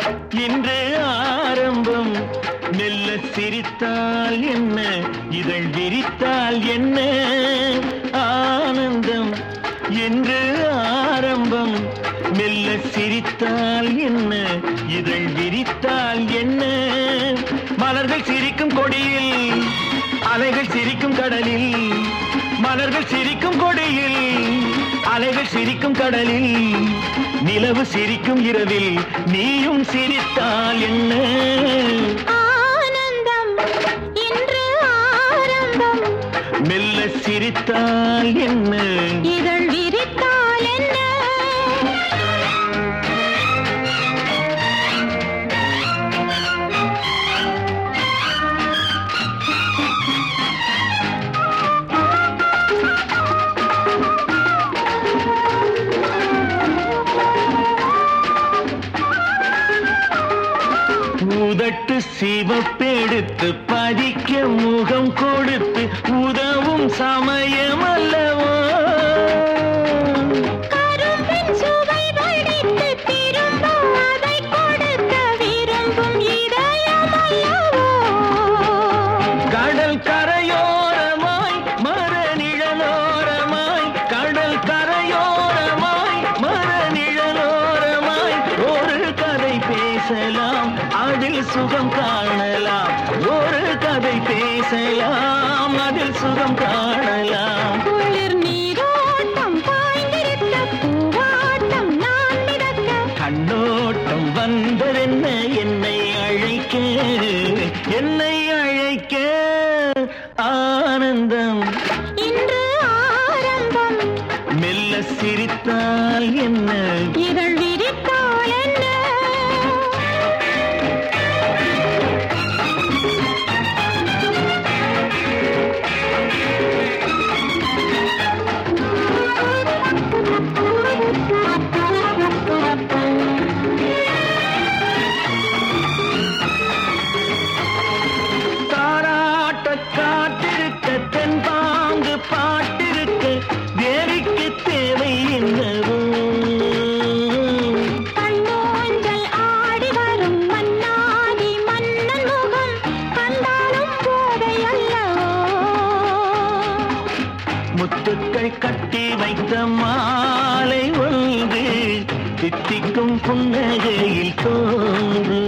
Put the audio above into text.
இன்று ஆரம்பம் மெல்ல சிரித்தால் என்ன இதழ் விரித்தால் என்ன ஆனந்தம் என்று ஆரம்பம் மெல்ல சிரித்தால் என்ன இதழ் விரித்தால் என்ன மலர்கள் சிரிக்கும் கொடியில் அலைகள் சிரிக்கும் கடலில் மலர்கள் சிரிக்கும் கொடியில் அலைகள் சிரிக்கும் கடலில் நிலவு சிரிக்கும் இரவில் நீயும் சிரித்தால் என்ன ஆனந்தம் இன்று ஆரம்பம் மெல்ல சிரித்தால் என்ன இதழ் விரித்தால் என்ன உதட்டு சிவப்பெடுத்து பதிக்க முகம் கொடுத்து உதவும் சமயம் அல்லவோ கரும்பின் சுவை வடித்து திரும்ப அதை கொடுக்க விரும்பும் இதயம் அல்லவோ கடல் கரையோரமாய் மர நிழலோரமாய் கடல் கரையோரமாய் மர நிழலோரமாய் ஒரு கதை பேசலாம் அதில் சுகம் காணலாம் ஒரு கதை பேசலாம் அதில் சுகம் காணலாம் குளிர் நீரோட்டம் பாய்ந்திருக்க பூவாட்டம் நான் மிதக்க கண்ணோட்டம் வந்ததென்ன என்னை அழைக்க என்னை அழைக்க ஆனந்தம் இன்று ஆரம்பம் மெல்ல சிரித்தால் என்ன இதழ் விரித்தால் என்ன தாராட்ட காத்திருக்க தென்பாங்கு பாட்டிருக்க தேவிக்கு தேவை என்னவோ கண்ணோஞ்சல் ஆடி வரும் மன்னாதி மன்னன் முகம் கண்டாலும் போதை அல்லவோ முத்துக்கள் கட்டி வைத்த மாலை ஒன்று தித்திக்கும் புன்னகையில் தோன்று